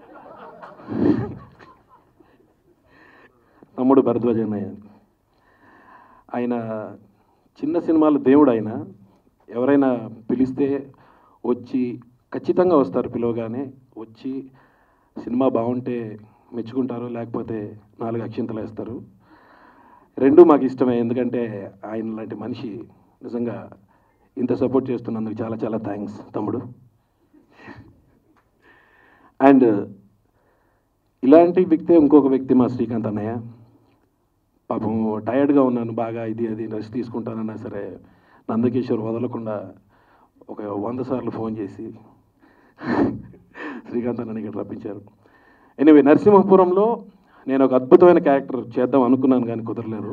తమ్ముడు భరద్వాజ అన్నయ్య ఆయన చిన్న సినిమాల దేవుడు ఆయన ఎవరైనా పిలిస్తే వచ్చి ఖచ్చితంగా వస్తారు పిలవగానే వచ్చి సినిమా బాగుంటే మెచ్చుకుంటారు లేకపోతే నాలుగు అక్షింతలు వేస్తారు రెండు మాకు ఇష్టమే ఎందుకంటే ఆయన లాంటి మనిషి నిజంగా ఇంత సపోర్ట్ చేస్తున్నందుకు చాలా చాలా థ్యాంక్స్ తమ్ముడు అండ్ ఇలాంటి వ్యక్తి ఇంకొక వ్యక్తి మా శ్రీకాంత్ అన్నయ్య పాపం టయర్డ్గా ఉన్నాను బాగా ఇది అది రెస్ట్ తీసుకుంటానన్నా సరే నందకిషోర్ వదలకుండా ఒక వంద సార్లు ఫోన్ చేసి శ్రీకాంత్ అన్నని ఇక్కడ రప్పించారు ఎనివే నరసింహపురంలో నేను ఒక అద్భుతమైన క్యారెక్టర్ చేద్దాం అనుకున్నాను కానీ కుదరలేదు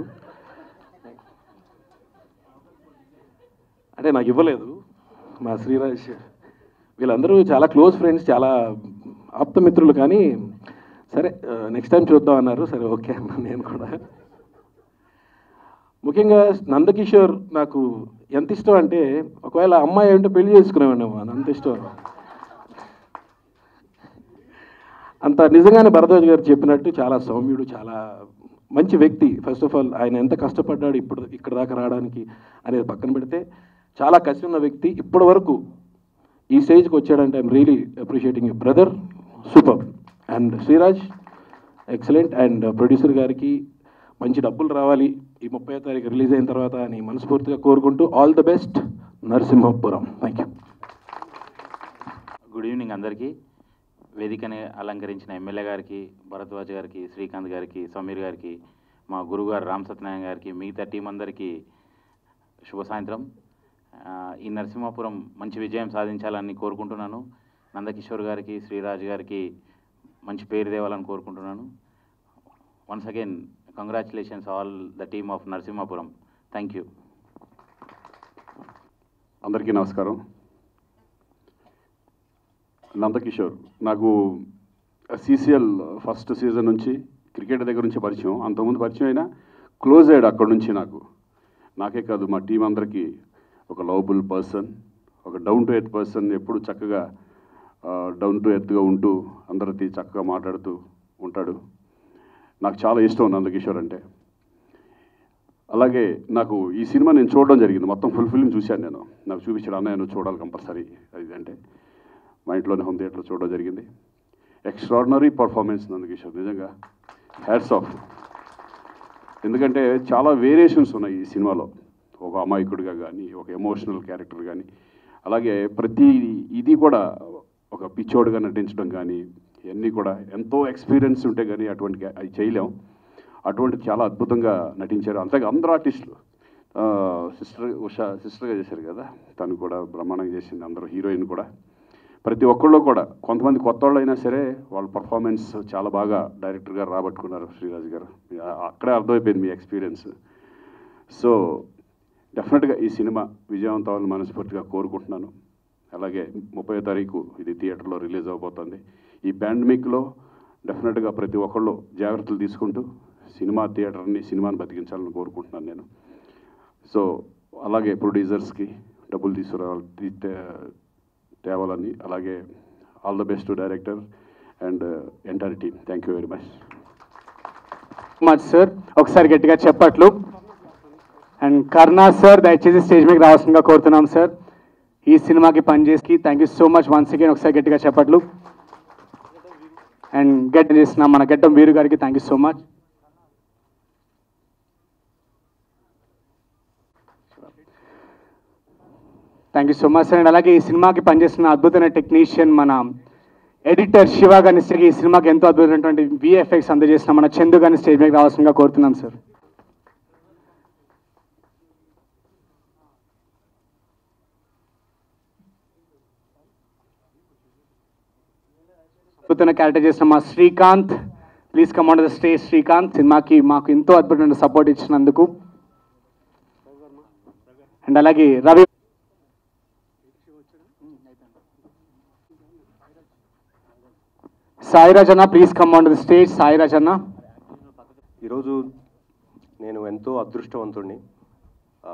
అంటే నాకు ఇవ్వలేదు మా శ్రీరాజ్ వీళ్ళందరూ చాలా క్లోజ్ ఫ్రెండ్స్ చాలా ఆప్తమిత్రులు కానీ సరే నెక్స్ట్ టైం చూద్దాం అన్నారు సరే ఓకే అన్నా నేను కూడా ముఖ్యంగా నందకిషోర్ నాకు ఎంత ఇష్టం అంటే ఒకవేళ అమ్మాయి ఉంటే పెళ్లి చేసుకునేవాడిని అంత ఇష్టం అంత నిజంగానే భరద్వాజ్ గారు చెప్పినట్టు చాలా సౌమ్యుడు చాలా మంచి వ్యక్తి ఫస్ట్ ఆఫ్ ఆల్ ఆయన ఎంత కష్టపడ్డాడు ఇప్పుడు ఇక్కడ దాకా రావడానికి అనేది పక్కన పెడితే చాలా కష్టం ఉన్న వ్యక్తి ఇప్పటి వరకు ఈ స్టేజ్కి వచ్చాడంటే I'm really appreciating you brother super and Sriraj excellent and producer గారికి మంచి డబ్బులు రావాలి ఈ ముప్పై తారీఖు రిలీజ్ అయిన తర్వాత అని మనస్ఫూర్తిగా కోరుకుంటూ all the best Narasimhapuram thank you good evening అందరికీ వేదికని అలంకరించిన ఎమ్మెల్యే గారికి భరద్వాజ్ గారికి శ్రీకాంత్ గారికి సమీర్ గారికి మా గురుగారు రామ్ సత్యనారాయణ గారికి మిగతా టీం అందరికీ శుభ సాయంత్రం ఆ, ఈ నరసింహాపురం మంచి విజయం సాధించాలని కోరుకుంటున్నాను నందకిషోర్ గారికి శ్రీరాజ్ గారికి మంచి పేరు తేవాలని కోరుకుంటున్నాను once again congratulations all the team of Narasimhapuram thank you అందరికీ నమస్కారం నందకిషోర్ నాకు సీసీఎల్ ఫస్ట్ సీజన్ నుంచి క్రికెట్ దగ్గర నుంచి పరిచయం అంతకుముందు పరిచయం అయినా క్లోజ్ అయ్యాడు అక్కడ నుంచి నాకు నాకే కాదు మా టీం అందరికీ ఒక లవబుల్ పర్సన్ ఒక డౌన్ టు ఎర్త్ పర్సన్ ఎప్పుడు చక్కగా డౌన్ టు ఎర్త్గా ఉంటూ అందరితో చక్కగా మాట్లాడుతూ ఉంటాడు నాకు చాలా ఇష్టం నందకిషోర్ అంటే అలాగే నాకు ఈ సినిమా నేను చూడడం జరిగింది మొత్తం ఫుల్ ఫిల్మ్ చూశాను నేను నాకు చూపించాడు అన్నయ్య నువ్వు చూడాలి కంపల్సరీ అది అంటే మా ఇంట్లోనే హోమ్ థియేటర్లో చూడడం జరిగింది ఎక్స్ట్రాడినరీ పర్ఫార్మెన్స్ నందకిషోర్ నిజంగా హ్యాట్స్ ఆఫ్ ఎందుకంటే చాలా వేరియేషన్స్ ఉన్నాయి ఈ సినిమాలో ఒక అమాయకుడిగా కానీ ఒక ఎమోషనల్ క్యారెక్టర్ కానీ అలాగే ప్రతి ఇది కూడా ఒక పిచ్చోడుగా నటించడం కానీ ఇవన్నీ కూడా ఎంతో ఎక్స్పీరియన్స్ ఉంటే కానీ అటువంటి గా- అది చేయలేం అటువంటి చాలా అద్భుతంగా నటించారు అంతగా అందరు ఆర్టిస్టులు సిస్టర్ ఉషా సిస్టర్గా చేశారు కదా తను కూడా బ్రహ్మాండంగా చేసింది అందరూ హీరోయిన్ కూడా ప్రతి ఒక్కళ్ళు కూడా కొంతమంది కొత్త వాళ్ళు అయినా సరే వాళ్ళ పర్ఫార్మెన్స్ చాలా బాగా డైరెక్టర్ గారు రాబట్టుకున్నారు శ్రీరాజు గారు ఆ- అక్కడే అర్థమైపోయింది మీ ఎక్స్పీరియన్స్ సో డెఫినెట్గా ఈ సినిమా విజయవంతం అవ్వాలని మనస్ఫూర్తిగా కోరుకుంటున్నాను అలాగే ముప్పై తారీఖు ఇది థియేటర్లో రిలీజ్ అవబోతుంది ఈ పాండమిక్లో డెఫినెట్గా ప్రతి ఒక్కళ్ళు జాగ్రత్తలు తీసుకుంటూ సినిమా థియేటర్ని సినిమాని బతికించాలని కోరుకుంటున్నాను నేను సో అలాగే ప్రొడ్యూసర్స్కి డబ్బులు తీసుకురావాలి తీ- తే- తేవాలని అలాగే all the best director and entire team thank you very much much sir ఒకసారి గట్టిగా చెప్పట్లు అండ్ కర్ణా సార్ దయచేసి స్టేజ్ మీద రావాల్సిందిగా కోరుతున్నాం సార్ ఈ సినిమాకి పనిచేసి thank you so much once again ఒకసారి గట్టిగా చెప్పట్లు అండ్ గెట్ చేసిన మన గడ్డం వీరు గారికి thank you so much thank you so much sir and అలాగే ఈ సినిమాకి పనిచేస్తున్న అద్భుతమైన టెక్నీషియన్ మన ఎడిటర్ శివ గారిని ఈ సినిమాకి ఎంతో అద్భుతమైనటువంటి విఎఫ్ఎక్స్ అందజేసిన మన చందు గారిని స్టేజ్ మీద రావాల్సిందిగా కోరుతున్నాం సార్ అద్భుతమైన క్యారెక్టర్ చేసిన మా Srikanth please come on the stage Srikanth సినిమాకి మాకు ఎంతో అద్భుతమైన సపోర్ట్ ఇచ్చినందుకు అండ్ అలాగే రవి సాయిరాజ్ అన్న please come on the stage Sairaj అన్న ఈరోజు నేను ఎంతో అదృష్టవంతుడిని ఆ,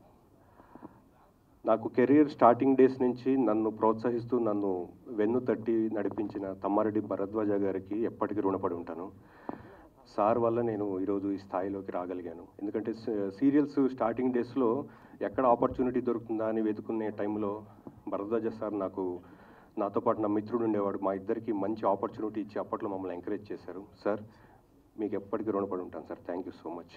నాకు కెరీర్ స్టార్టింగ్ డేస్ నుంచి నన్ను ప్రోత్సహిస్తూ నన్ను వెన్ను తట్టి నడిపించిన తమ్మారెడ్డి భరద్వాజ గారికి ఎప్పటికీ రుణపడి ఉంటాను సార్ వల్ల నేను ఈరోజు ఈ స్థాయిలోకి రాగలిగాను ఎందుకంటే సీరియల్స్ స్టార్టింగ్ డేస్లో ఎక్కడ ఆపర్చునిటీ దొరుకుతుందా అని వెతుకునే టైంలో భరద్వాజ సార్ నాకు నాతో పాటు నా మిత్రుడు ఉండేవాడు మా ఇద్దరికి మంచి ఆపర్చునిటీ ఇచ్చి అప్పట్లో మమ్మల్ని ఎంకరేజ్ చేశారు సార్ మీకు ఎప్పటికీ రుణపడి ఉంటాను sir thank you so much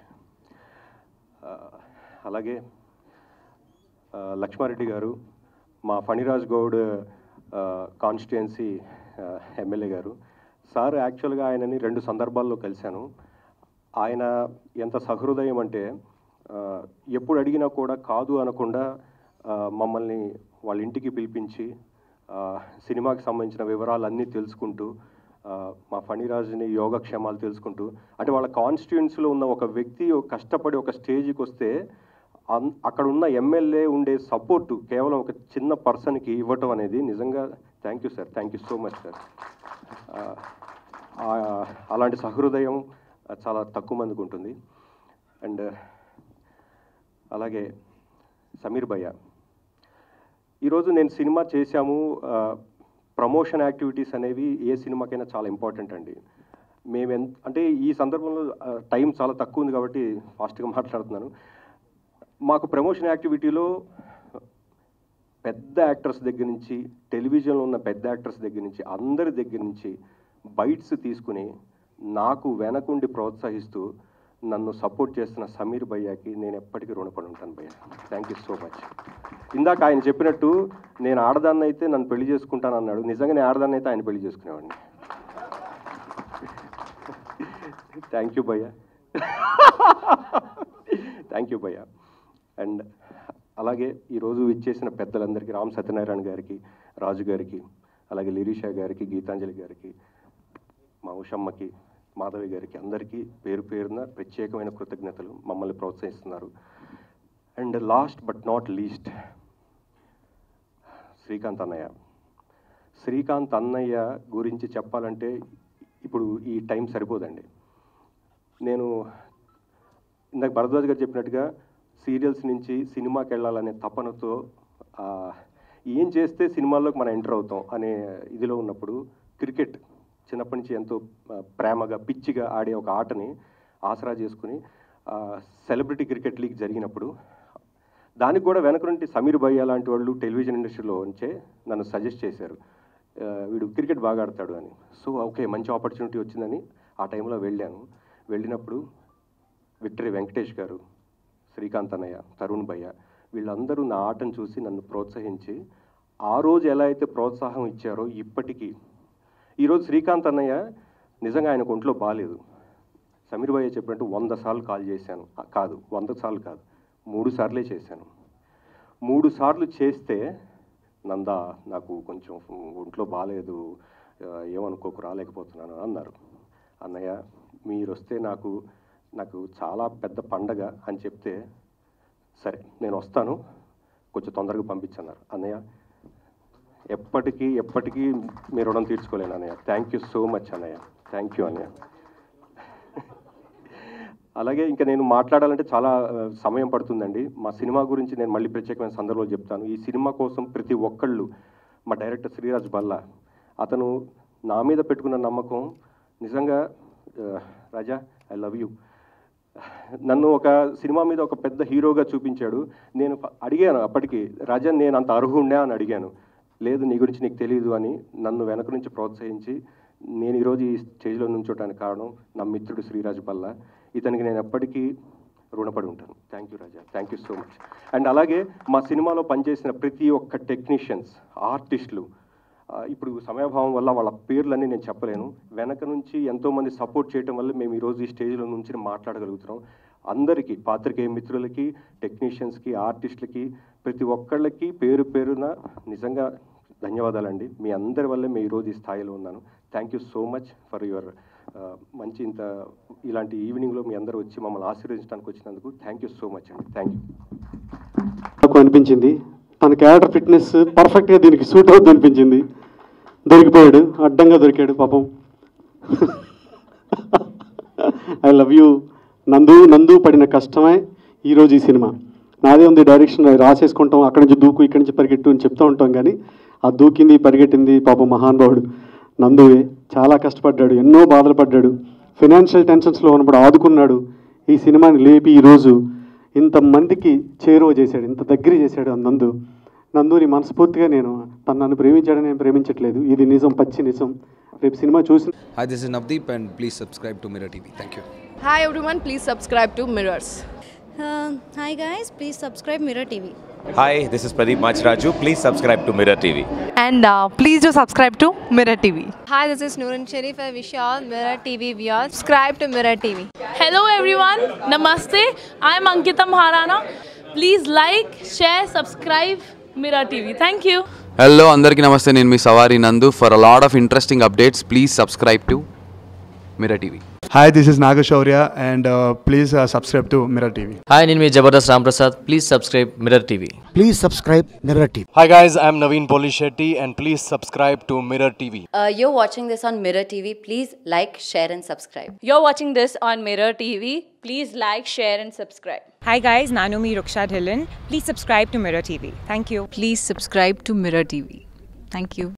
అలాగే ఆ, లక్ష్మారెడ్డి గారు మా ఫణిరాజ్ గౌడ్ కాన్స్టిట్యుయెన్సీ ఎమ్మెల్యే గారు సార్ యాక్చువల్గా ఆయనని రెండు సందర్భాల్లో కలిశాను ఆయన ఎంత సహృదయం అంటే ఆ, ఎప్పుడు అడిగినా కూడా కాదు అనకుండా ఆ, మమ్మల్ని వాళ్ళ ఇంటికి పిలిపించి ఆ, సినిమాకి సంబంధించిన వివరాలన్నీ తెలుసుకుంటూ ఆ, మా ఫణిరాజుని యోగక్షేమాలు తెలుసుకుంటూ అంటే వాళ్ళ కాన్స్టిట్యుయెన్సీలో ఉన్న ఒక వ్యక్తి ఒక కష్టపడి ఒక స్టేజ్కి వస్తే అన్- అక్కడ ఉన్న ఎమ్మెల్యే ఉండే సపోర్టు కేవలం ఒక చిన్న పర్సన్కి ఇవ్వటం అనేది నిజంగా thank you sir thank you so much sir అలాంటి సహృదయం ఆ, చాలా తక్కువ మందికి ఉంటుంది అండ్ అలాగే సమీర్ భయ్య ఈరోజు నేను సినిమా చేశాము ఆ, ప్రమోషన్ యాక్టివిటీస్ అనేవి ఏ సినిమాకైనా చాలా ఇంపార్టెంట్ అండి మేము ఎంత అంటే ఈ సందర్భంలో ఆ, టైం చాలా తక్కువ ఉంది కాబట్టి ఫాస్ట్గా మాట్లాడుతున్నాను మాకు ప్రమోషన్ యాక్టివిటీలో పెద్ద యాక్టర్స్ దగ్గర నుంచి టెలివిజన్లో ఉన్న పెద్ద యాక్టర్స్ దగ్గర నుంచి అందరి దగ్గర నుంచి బైట్స్ తీసుకుని నాకు వెనకుండి ప్రోత్సహిస్తూ నన్ను సపోర్ట్ చేస్తున్న సమీర్ భయ్యాకి నేను ఎప్పటికీ రుణపడి ఉంటాను భయ్య థ్యాంక్ యూ సో మచ్ ఇందాక ఆయన చెప్పినట్టు నేను ఆడదాన్ని అయితే నన్ను పెళ్లి చేసుకుంటాను అన్నాడు నిజంగా నేను ఆడదాన్ని అయితే ఆయన పెళ్లి చేసుకునేవాడిని థ్యాంక్ యూ భయ్య థ్యాంక్ యూ భయ్య అండ్ అలాగే ఈరోజు ఇచ్చేసిన పెద్దలందరికీ రామ్ సత్యనారాయణ గారికి రాజు గారికి అలాగే లిరీషా గారికి గీతాంజలి గారికి మా ఉషమ్మకి మాధవి గారికి అందరికీ పేరు పేరున ప్రత్యేకమైన కృతజ్ఞతలు మమ్మల్ని ప్రోత్సహిస్తున్నారు and last but not least Srikanth అన్నయ్య శ్రీకాంత్ అన్నయ్య గురించి చెప్పాలంటే ఇప్పుడు ఈ టైం సరిపోదండి నేను ఇందాక భరద్వాజ్ గారు చెప్పినట్టుగా సీరియల్స్ నుంచి సినిమాకి వెళ్ళాలనే తపనతో ఆ, ఏం చేస్తే సినిమాల్లోకి మనం ఎంటర్ అవుతాం అనే ఇదిలో ఉన్నప్పుడు క్రికెట్ చిన్నప్పటి నుంచి ఎంతో ఆ, ప్రేమగా పిచ్చిగా ఆడే ఒక ఆటని ఆసరా చేసుకుని ఆ, సెలబ్రిటీ క్రికెట్ లీగ్ జరిగినప్పుడు దానికి కూడా వెనక నుండి సమీర్ భయ్య లాంటి వాళ్ళు టెలివిజన్ ఇండస్ట్రీలో ఉంచే నన్ను సజెస్ట్ చేశారు ఆ, వీడు క్రికెట్ బాగా ఆడతాడు అని సో ఓకే మంచి ఆపర్చునిటీ వచ్చిందని ఆ టైంలో వెళ్ళాను వెళ్ళినప్పుడు విక్టరీ వెంకటేష్ గారు శ్రీకాంత్ అన్నయ్య తరుణ్ భయ్య వీళ్ళందరూ నా ఆటను చూసి నన్ను ప్రోత్సహించి ఆ రోజు ఎలా అయితే ప్రోత్సాహం ఇచ్చారో ఇప్పటికీ ఈరోజు శ్రీకాంత్ అన్నయ్య నిజంగా ఆయనకు ఒంట్లో బాగాలేదు సమీర్ భయ్య చెప్పినట్టు వంద సార్లు కాల్ చేశాను ఆ, కాదు వంద సార్లు కాదు మూడు సార్లే చేశాను మూడు సార్లు చేస్తే నందా నాకు కొంచెం ఒంట్లో బాగాలేదు ఆ, ఏమనుకోకు రాలేకపోతున్నాను అన్నారు అన్నయ్య మీరు వస్తే నాకు నాకు చాలా పెద్ద పండగ అని చెప్తే సరే నేను వస్తాను కొంచెం తొందరగా పంపించన్నారు అన్నయ్య ఎప్పటికీ ఎప్పటికీ మీ రుణం తీర్చుకోలేను అన్నయ్య థ్యాంక్ యూ సో మచ్ అన్నయ్య థ్యాంక్ యూ అన్నయ్య అలాగే ఇంకా నేను మాట్లాడాలంటే చాలా ఆ, సమయం పడుతుందండి మా సినిమా గురించి నేను మళ్ళీ ప్రత్యేకమైన సందర్భంలో చెప్తాను ఈ సినిమా కోసం ప్రతి ఒక్కళ్ళు మా డైరెక్టర్ శ్రీరాజ్ బల్లా అతను నా మీద పెట్టుకున్న నమ్మకం నిజంగా ఆ, రాజా ఐ లవ్ యూ నన్ను ఒక సినిమా మీద ఒక పెద్ద హీరోగా చూపించాడు నేను ఫ- అడిగాను అప్పటికి రాజా నేను అంత అర్హుండా అని అడిగాను లేదు నీ గురించి నీకు తెలియదు అని నన్ను వెనక నుంచి ప్రోత్సహించి నేను ఈరోజు ఈ స్టేజ్లో నుంచోటానికి కారణం నా మిత్రుడు శ్రీరాజ్ బల్లా ఇతనికి నేను ఎప్పటికీ రుణపడి ఉంటాను thank you Raja thank you so much and అలాగే మా సినిమాలో పనిచేసిన ప్రతి ఒక్క టెక్నీషియన్స్ ఆర్టిస్టులు ఆ, ఇప్పుడు సమయభావం వల్ల వాళ్ళ పేర్లన్నీ నేను చెప్పలేను వెనక నుంచి ఎంతోమంది సపోర్ట్ చేయడం వల్ల మేము ఈరోజు ఈ స్టేజ్లో నుంచి మాట్లాడగలుగుతున్నాం అందరికీ పాత్రికేయ మిత్రులకి టెక్నీషియన్స్కి ఆర్టిస్టులకి ప్రతి ఒక్కళ్ళకి పేరు పేరున నిజంగా ధన్యవాదాలండి మీ అందరి వల్లే మేము ఈరోజు ఈ స్థాయిలో ఉన్నాను thank you so much for your మంచి ఇంత ఇలాంటి ఈవినింగ్లో మీ అందరూ వచ్చి మమ్మల్ని ఆశీర్వదించడానికి వచ్చినందుకు థ్యాంక్ యూ సో మచ్ అండి థ్యాంక్ యూ నాకు అనిపించింది తన క్యారెక్టర్ ఫిట్నెస్ పర్ఫెక్ట్గా దీనికి సూట్ అవుతుంది అనిపించింది దొరికిపోయాడు అడ్డంగా దొరికాడు పాపం ఐ లవ్ యూ నందు నందు పడిన కష్టమే ఈరోజు ఈ సినిమా నాదే ఉంది డైరెక్షన్ రాసేసుకుంటాం అక్కడి నుంచి దూకు ఇక్కడి నుంచి పరిగెట్టు అని చెప్తూ ఉంటాం కానీ ఆ దూకింది పరిగెట్టింది పాపం మహానుభావుడు నందువే చాలా కష్టపడ్డాడు ఎన్నో బాధలు పడ్డాడు ఫినాన్షియల్ టెన్షన్స్లో ఉన్నప్పుడు ఆదుకున్నాడు ఈ సినిమాని లేపి ఈరోజు ఇంతమందికి చేరువ చేశాడు ఇంత దగ్గర చేశాడు ఆ నందు నందుని మనస్ఫూర్తిగా నేను తను నన్ను ప్రేమించాడని నేను ప్రేమించట్లేదు ఇది నిజం పచ్చి నిజం రేపు సినిమా చూసి Hi, this is Navdeep, and please subscribe to Mirror TV. Thank you. Hi everyone, please subscribe to Mirrors. Uh, hi guys, please subscribe Mirror TV. Hi, this is Pradeep Machraju. Please subscribe to Mirror TV. And uh, please do subscribe to Mirror TV. Hi, this is Noorun Sharif. I wish you all Mirror TV viewers. Subscribe to Mirror TV. Hello everyone, Namaste. I am Ankita Maharana. Please like, share, subscribe Mirror TV. Thank you. Hello అందరికీ నమస్తే నేను మీ Savari Nandu for a lot of interesting updates please subscribe to Mirror TV Hi, this is Nagashaurya, and uh, please uh, subscribe to Mirror TV. Hi నేను మీ Jabardasth Ramprasad please subscribe Mirror TV Please subscribe Mirror TV. Hi guys, I'm Naveen Polishetty and please subscribe to Mirror TV. Uh, you're watching this on Mirror TV. Please like, share, and subscribe. You're watching this on Mirror TV. Please like, share, and subscribe. Hi guys, Nanumi Ruksha Dhillon. Please subscribe to Mirror TV. Thank you. Please subscribe to Mirror TV. Thank you.